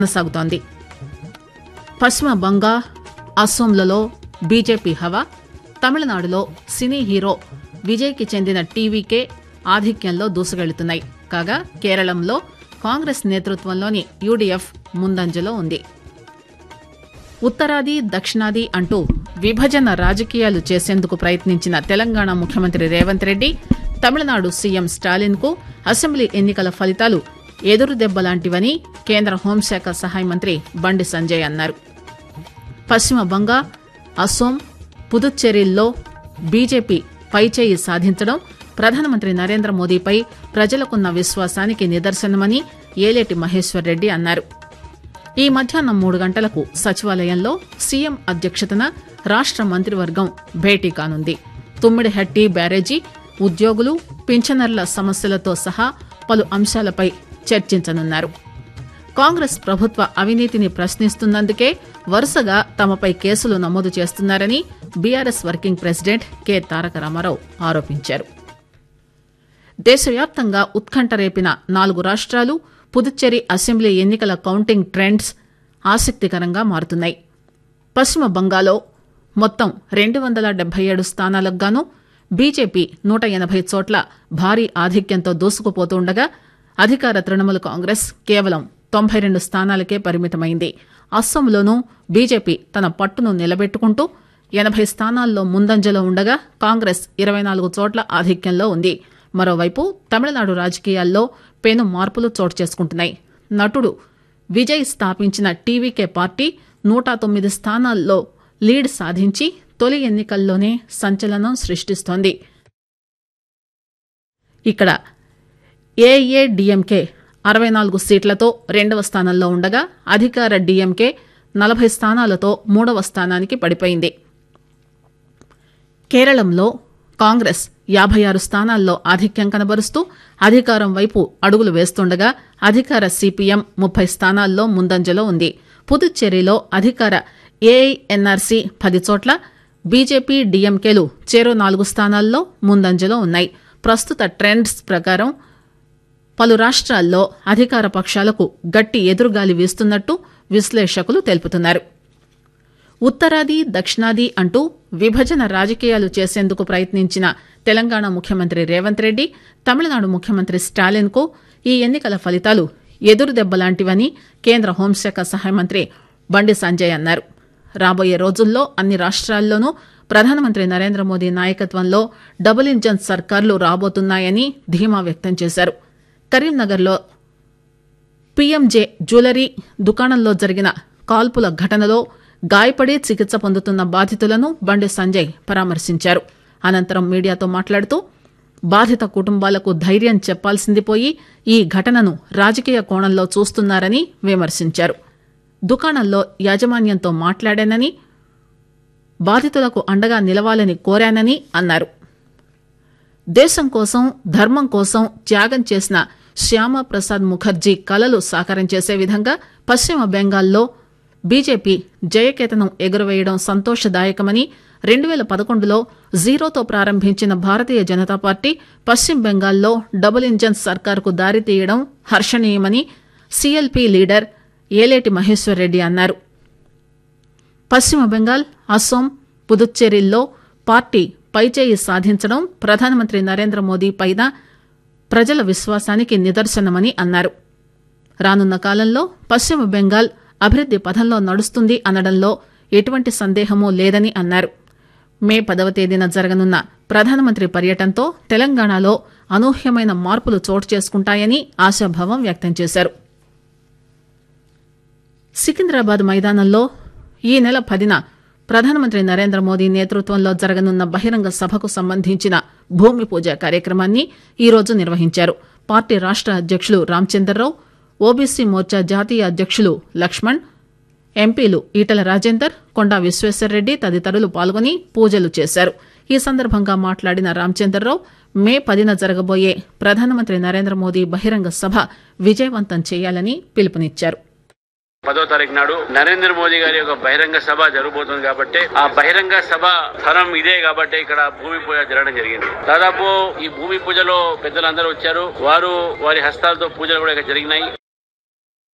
కొనసాగుతోంది పశ్చిమ బంగా అస్సోంలలో బీజేపీ హవా తమిళనాడులో సినీ హీరో విజయ్కి చెందిన టీవీకే ఆధిక్యంలో దూసుకెళ్తున్నాయి కాగా కేరళంలో కాంగ్రెస్ నేతృత్వంలోని యూడీఎఫ్ ముందంజలో ఉంది ఉత్తరాది దక్షిణాది అంటూ విభజన రాజకీయాలు చేసేందుకు ప్రయత్నించిన తెలంగాణ ముఖ్యమంత్రి రేవంత్ రెడ్డి తమిళనాడు సీఎం స్టాలిన్ కు అసెంబ్లీ ఎన్నికల ఫలితాలు ఎదురు దెబ్బలాంటివని కేంద్ర హోంశాఖ సహాయ మంత్రి బండి సంజయ్ అన్నారు పశ్చిమ బంగా అస్సోం పుదుచ్చేరిల్లో బీజేపీ పైచేయి సాధించడం ప్రధానమంత్రి నరేంద్ర మోదీపై ప్రజలకున్న విశ్వాసానికి నిదర్శనమని ఏలేటి మహేశ్వర్ రెడ్డి అన్నారు ఈ మధ్యాహ్నం మూడు గంటలకు సచివాలయంలో సీఎం అధ్యక్షతన రాష్ట మంత్రివర్గం భేటీ కానుంది తుమ్మిడిహట్టి బ్యారేజీ ఉద్యోగులు పింఛనర్ల సమస్యలతో సహా పలు అంశాలపై చర్చించనున్నారు కాంగ్రెస్ ప్రభుత్వ అవినీతిని ప్రశ్నిస్తున్నందుకే వరుసగా తమపై కేసులు నమోదు చేస్తున్నారని BRS working president K Taraka Ramarao ఆరోపించారు దేశవ్యాప్తంగా ఉత్కంఠ రేపిన నాలుగు రాష్ట్రాలు పుదుచ్చేరి అసెంబ్లీ ఎన్నికల కౌంటింగ్ ట్రెండ్స్ ఆసక్తికరంగా మారుతున్నాయి పశ్చిమ బంగాలో మొత్తం రెండు వందల డెబ్బై ఏడు స్థానాలకు గాను బీజేపీ నూట ఎనభై చోట్ల భారీ ఆధిక్యంతో దూసుకుపోతుండగా అధికార తృణమూల్ కాంగ్రెస్ కేవలం తొంభై రెండు స్థానాలకే పరిమితమైంది అస్సాంలోనూ బీజేపీ తన పట్టును నిలబెట్టుకుంటూ ఎనభై స్థానాల్లో ముందంజలో ఉండగా కాంగ్రెస్ ఇరవై నాలుగు చోట్ల ఆధిక్యంలో ఉంది మరోవైపు తమిళనాడు రాజకీయాల్లో పెను మార్పులు చోటు చేసుకుంటున్నాయి నటుడు విజయ్ స్థాపించిన టీవీకే పార్టీ నూట తొమ్మిది స్థానాల్లో లీడ్ సాధించి తొలి ఎన్నికల్లోనే సంచలనం సృష్టిస్తోంది ఇక్కడ ఏఏడీఎంకే అరవై నాలుగు సీట్లతో రెండవ స్థానంలో ఉండగా అధికార డీఎంకే నలభై స్థానాలతో మూడవ స్థానానికి పడిపోయింది కేరళంలో కాంగ్రెస్ యాభై ఆరు స్థానాల్లో ఆధిక్యం కనబరుస్తూ అధికారం వైపు అడుగులు వేస్తుండగా అధికార సిపిఎం ముప్పై స్థానాల్లో ముందంజలో ఉంది పుదుచ్చేరిలో అధికార ఏఐఎన్ఆర్సీ పది చోట్ల బీజేపీ డీఎంకేలు చెరో నాలుగు స్థానాల్లో ముందంజలో ఉన్నాయి ప్రస్తుత ట్రెండ్స్ ప్రకారం పలు రాష్ట్రాల్లో అధికార పక్షాలకు గట్టి ఎదురుగాలి వీస్తున్నట్టు విశ్లేషకులు తెలుపుతున్నారు ఉత్తరాది దక్షిణాది అంటూ విభజన రాజకీయాలు చేసేందుకు ప్రయత్నించిన తెలంగాణ ముఖ్యమంత్రి రేవంత్ రెడ్డి తమిళనాడు ముఖ్యమంత్రి స్టాలిన్ కు ఈ ఎన్నికల ఫలితాలు ఎదురుదెబ్బలాంటివని కేంద్ర హోంశాఖ సహాయ మంత్రి బండి సంజయ్ అన్నారు రాబోయే రోజుల్లో అన్ని రాష్ట్రాల్లోనూ ప్రధానమంత్రి నరేంద్ర మోదీ నాయకత్వంలో డబుల్ ఇంజన్ సర్కార్లు రాబోతున్నాయని ధీమా వ్యక్తం చేశారు కరీంనగర్లో పీఎంజే జ్యువెలరీ దుకాణంలో జరిగిన కాల్పుల ఘటనలో గాయపడి చికిత్స పొందుతున్న బాధితులను బండి సంజయ్ పరామర్శించారు అనంతరం మీడియాతో మాట్లాడుతూ బాధిత కుటుంబాలకు ధైర్యం చెప్పాల్సింది పోయి ఈ ఘటనను రాజకీయ కోణంలో చూస్తున్నారని విమర్శించారు దుకాణంలో యాజమాన్యంతో మాట్లాడానని బాధితులకు అండగా నిలవాలని కోరానని అన్నారు దేశం కోసం ధర్మం కోసం త్యాగం చేసిన శ్యామా ప్రసాద్ ముఖర్జీ కలలు సాకారం చేసే విధంగా పశ్చిమ బెంగాల్లో బీజేపీ జయకేతనం ఎగురవేయడం సంతోషదాయకమని రెండు వేల పదకొండులో జీరోతో ప్రారంభించిన భారతీయ జనతా పార్టీ పశ్చిమ బెంగాల్లో డబుల్ ఇంజన్ సర్కార్కు దారితీయడం హర్షణీయమని సీఎల్పీ లీడర్ ఏలేటి మహేశ్వర్ రెడ్డి అన్నారు పశ్చిమ బెంగాల్ అస్సోం పుదుచ్చేరిల్లో పార్టీ పైచేయి సాధించడం ప్రధానమంత్రి నరేంద్ర మోదీ పైన ప్రజల విశ్వాసానికి నిదర్శనమని అన్నారు రానున్న కాలంలో పశ్చిమ బెంగాల్ అభివృద్ది పథంలో నడుస్తుంది అనడంలో ఎటువంటి సందేహమూ లేదని అన్నారు మే పదవ తేదీన జరగనున్న ప్రధానమంత్రి పర్యటనతో తెలంగాణలో అనూహ్యమైన మార్పులు చోటు చేసుకుంటాయని ఆశాభావం వ్యక్తం చేశారు సికింద్రాబాద్ మైదానంలో ఈ నెల పదిన ప్రధానమంత్రి నరేంద్ర మోదీ నేతృత్వంలో జరగనున్న బహిరంగ సభకు సంబంధించిన భూమి పూజ కార్యక్రమాన్ని ఈరోజు నిర్వహించారు పార్టీ రాష్ట అధ్యక్షులు రామచందర్రావు ఓబీసీ మోర్చా జాతీయ అధ్యక్షులు లక్ష్మణ్ ఎంపీలు ఈటల రాజేందర్ కొండా విశ్వేశ్వరరెడ్డి తదితరులు పాల్గొని పూజలు చేశారు ఈ సందర్భంగా మాట్లాడిన రామచందర్రావు మే పదిన జరగబోయే ప్రధానమంత్రి నరేంద్ర మోదీ బహిరంగ సభ విజయవంతం చేయాలని పిలుపునిచ్చారు పదో తారీఖు నాడు నరేంద్ర మోదీ గారి యొక్క బహిరంగ సభ జరగబోతుంది కాబట్టి ఆ బహిరంగ సభ స్థలం ఇదే కాబట్టి ఇక్కడ భూమి పూజ జరగడం జరిగింది దాదాపు ఈ భూమి పూజలో పెద్దలందరూ వచ్చారు వారు వారి హస్తాలతో పూజలు కూడా ఇక్కడ జరిగినాయి